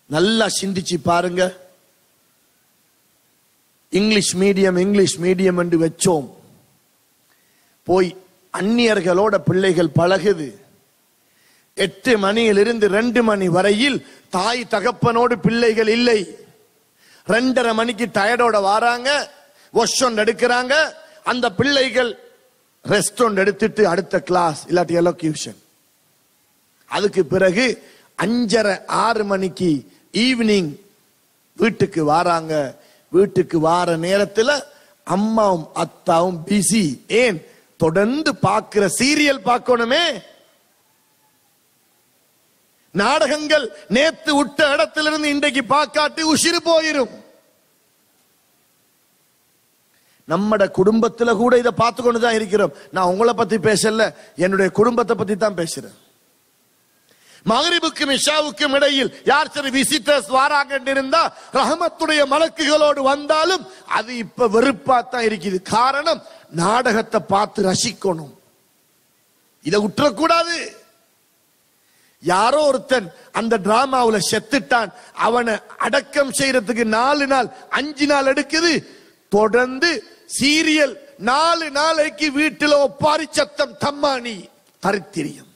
நல்லா சிந்திச்சு பாருங்க இங்கிலீஷ் மீடியம் இங்கிலீஷ் மீடியம் என்று வச்சோம் போய் அந்நியர்களோட பிள்ளைகள் பழகுது எட்டு மணியிலிருந்து ரெண்டு மணி வரையில் தாய் தகப்பனோடு பிள்ளைகள் இல்லை ரெண்டரை மணிக்கு டயர்டோட வாராங்க வாஷ் ஒன்று எடுக்கிறாங்க அந்த பிள்ளைகள் ரெஸ்ட் ஒன்று எடுத்துட்டு அடுத்த கிளாஸ் இல்லாட்டி எலோகியூஷன் அதுக்கு பிறகு அஞ்சரை ஆறு மணிக்கு ஈவினிங் வீட்டுக்கு வாராங்க வீட்டுக்கு வார நேரத்துல அம்மாவும் அத்தாவும் பிஸி ஏன் தொடர்ந்து பார்க்கிற சீரியல் பார்க்கணுமே நாடகங்கள் நேத்து விட்ட இடத்திலிருந்து இன்றைக்கு பார்க்காட்டி உசிறு போயிரும் நம்மட குடும்பத்துல கூட இதை பார்த்து கொண்டு தான் இருக்கிறோம் நான் உங்களை பத்தி பேசல என்னுடைய குடும்பத்தை பத்தி தான் பேசுறேன் மகரிபுக்கும் இஷாவுக்கும் இடையில் யார் சரி விசிட்டர்ஸ் வாராங்க இருந்தா ரஹமத்துடைய மலக்குகளோடு வந்தாலும் அது இப்ப வெறுப்பா தான் இருக்குது காரணம் நாடகத்தை பார்த்து ரசிக்கணும் இதை விட்டுறக்கூடாது யாரோ ஒருத்தன் அந்த டிராமாவுல செத்துட்டான் அவனை அடக்கம் செய்யறதுக்கு நாலு நாள் அஞ்சு நாள் எடுக்குது தொடர்ந்து சீரியல் நாலு நாளைக்கு வீட்டில் ஒப்பாரி சத்தம் தம்மானி தரித்திரியம்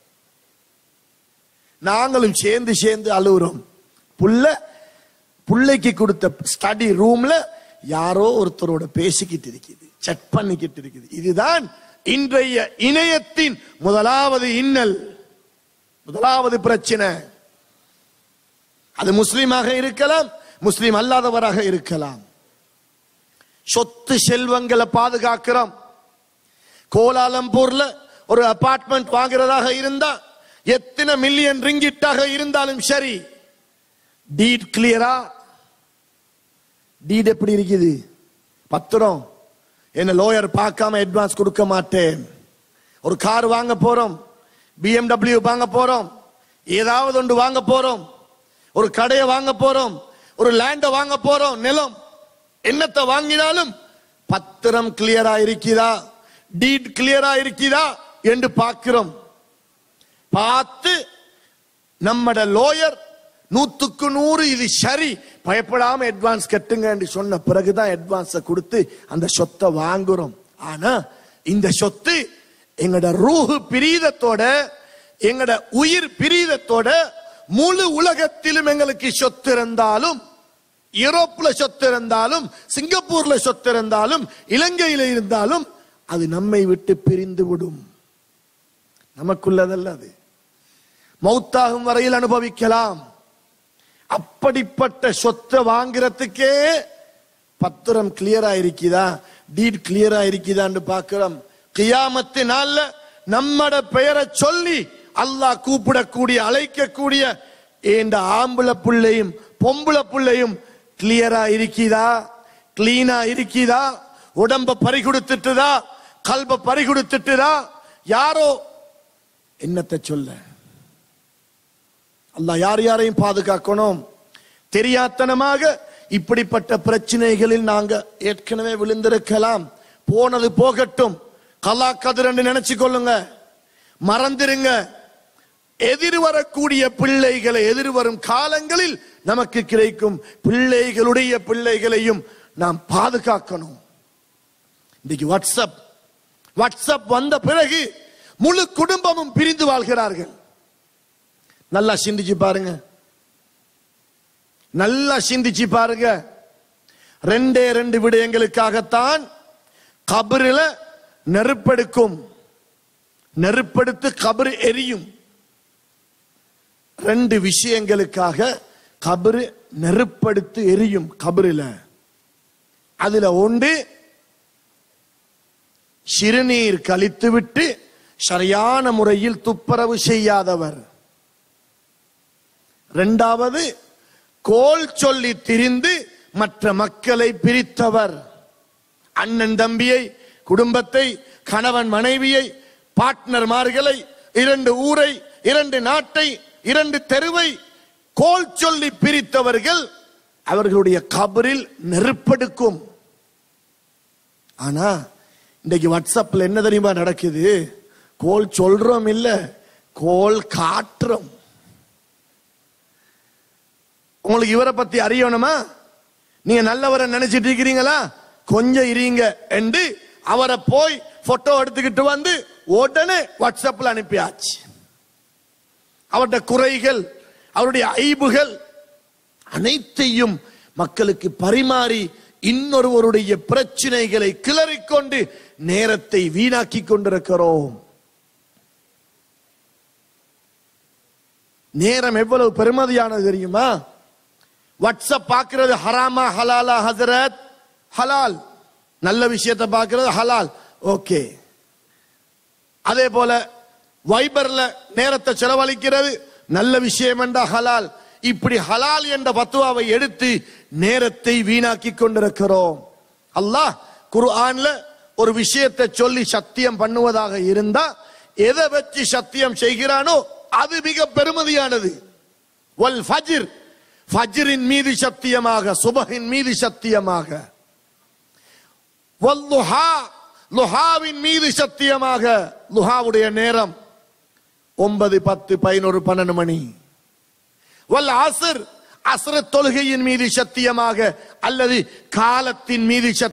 நாங்களும் சேர்ந்து சேர்ந்து அழுகுறோம் புள்ள புள்ளைக்கு கொடுத்த ஸ்டடி ரூம்ல யாரோ ஒருத்தரோட பேசிக்கிட்டு இருக்குது செக் பண்ணிக்கிட்டு இருக்குது இதுதான் இன்றைய இணையத்தின் முதலாவது இன்னல் முதலாவது பிரச்சனை அது முஸ்லீமாக இருக்கலாம் முஸ்லீம் அல்லாதவராக இருக்கலாம் சொத்து செல்வங்களை பாதுகாக்கிறோம் கோலாலம்பூர்ல ஒரு அபார்ட்மெண்ட் வாங்குறதாக இருந்தா எத்தனை மில்லியன் ரிங்கிட்டாக இருந்தாலும் சரி டீட் கிளியரா டீட் எப்படி இருக்குது பத்திரம் என்ன லோயர் பார்க்காம அட்வான்ஸ் கொடுக்க மாட்டேன் ஒரு கார் வாங்க போறோம் பிஎம்டபிள்யூ வாங்க போறோம் ஏதாவது ஒன்று வாங்க போறோம் ஒரு கடையை வாங்க போறோம் ஒரு லேண்டை வாங்க போறோம் நிலம் என்னத்தை வாங்கினாலும் பத்திரம் கிளியரா இருக்குதா டீட் கிளியரா இருக்குதா என்று பார்க்கிறோம் பார்த்து நம்மட லோயர் நூத்துக்கு நூறு இது சரி பயப்படாம அட்வான்ஸ் கட்டுங்க என்று சொன்ன பிறகுதான் அட்வான்ஸ கொடுத்து அந்த சொத்தை வாங்குறோம் ஆனா இந்த சொத்து எங்கட ரூஹு பிரீதத்தோட எங்கட உயிர் பிரீதத்தோட முழு உலகத்திலும் எங்களுக்கு சொத்து இருந்தாலும் யூரோப்ல சொத்து இருந்தாலும் சிங்கப்பூர்ல சொத்து இருந்தாலும் இலங்கையில இருந்தாலும் அது நம்மை விட்டு பிரிந்து விடும் நமக்குள்ளதல்ல அது மௌத்தாகும் வரையில் அனுபவிக்கலாம் அப்படிப்பட்ட சொத்தை வாங்குறதுக்கே பத்திரம் கிளியரா இருக்குதா டீட் கிளியரா இருக்குதான்னு பார்க்கிறோம் கியாமத்து நாள்ல நம்மட பெயரை சொல்லி அல்லாஹ் கூப்பிடக்கூடிய அழைக்கக்கூடிய இந்த ஆம்பளை புள்ளையும் பொம்பளை புள்ளையும் கிளியரா இருக்குதா கிளீனா இருக்குதா உடம்ப பறி கொடுத்துட்டுதா கல்ப பறி கொடுத்துட்டுதா யாரோ என்னத்தை சொல்ல அல்லாஹ் யார் யாரையும் பாதுகாக்கணும் தெரியாத்தனமாக இப்படிப்பட்ட பிரச்சனைகளில் நாங்க ஏற்கனவே விழுந்திருக்கலாம் போனது போகட்டும் கலா கதிரன்னு நினைச்சு கொள்ளுங்க மறந்துருங்க எதிர்வரக்கூடிய பிள்ளைகளை எதிர்வரும் காலங்களில் நமக்கு கிடைக்கும் பிள்ளைகளுடைய பிள்ளைகளையும் நாம் பாதுகாக்கணும் இன்னைக்கு வாட்ஸ்அப் வாட்ஸ்அப் வந்த பிறகு முழு குடும்பமும் பிரிந்து வாழ்கிறார்கள் நல்லா சிந்திச்சு பாருங்க நல்லா சிந்திச்சு பாருங்க ரெண்டே ரெண்டு விடயங்களுக்காகத்தான் கபரில நெருப்பெடுக்கும் நெருப்பெடுத்து கபரு எரியும் ரெண்டு விஷயங்களுக்காக கபரு நெருப்படுத்து எரியும் கபரில அதுல ஒன்று சிறுநீர் கழித்துவிட்டு சரியான முறையில் துப்புரவு செய்யாதவர் இரண்டாவது கோல் சொல்லி திரிந்து மற்ற மக்களை பிரித்தவர் அண்ணன் தம்பியை குடும்பத்தை கணவன் மனைவியை பார்ட்னர்மார்களை இரண்டு ஊரை இரண்டு நாட்டை இரண்டு தெருவை கோல் சொல்லி பிரித்தவர்கள் அவர்களுடைய கபரில் நெருப்பெடுக்கும் ஆனா இன்னைக்கு வாட்ஸ்அப்ல என்ன தெரியுமா நடக்குது கோல் சொல்றோம் இல்ல கோல் காட்டுறோம் உங்களுக்கு இவரை பத்தி அறியணுமா நீங்க நல்லவரை நினைச்சிட்டு இருக்கிறீங்களா கொஞ்சம் இருங்க என்று அவரை போய் போட்டோ எடுத்துக்கிட்டு வந்து உடனே வாட்ஸ்அப்ல அனுப்பியாச்சு அவருடைய குறைகள் அவருடைய ஐபுகள் அனைத்தையும் மக்களுக்கு பரிமாறி இன்னொருவருடைய பிரச்சனைகளை கிளறிக்கொண்டு நேரத்தை வீணாக்கி கொண்டிருக்கிறோம் நேரம் எவ்வளவு பெருமதியானது தெரியுமா வாட்ஸ்அப் பார்க்கிறது ஹராமா ஹலாலா ஹசரத் ஹலால் நல்ல விஷயத்தை பார்க்கிறது ஹலால் ஓகே அதே போல வைபர்ல நேரத்தை செலவழிக்கிறது நல்ல விஷயம் என்ற ஹலால் இப்படி ஹலால் என்ற பத்துவாவை எடுத்து நேரத்தை வீணாக்கி கொண்டிருக்கிறோம் அல்லாஹ் குர்ஆன்ல ஒரு விஷயத்தை சொல்லி சத்தியம் பண்ணுவதாக இருந்தா எதை வச்சு சத்தியம் செய்கிறானோ அது மிக பெருமதியானது வல் ஃபஜ்ர் ஃபஜ்ரின் மீது சத்தியமாக சுபஹின் மீது சத்தியமாக வல் லுஹா லுஹாவின் மீது சத்தியமாக லுஹாவுடைய நேரம் ஒன்பது பத்து பதினொரு பன்னெண்டு மணி வல் அசர் அசர தொழுகையின் மீது சத்தியமாக அல்லது காலத்தின் மீது சத்தியம்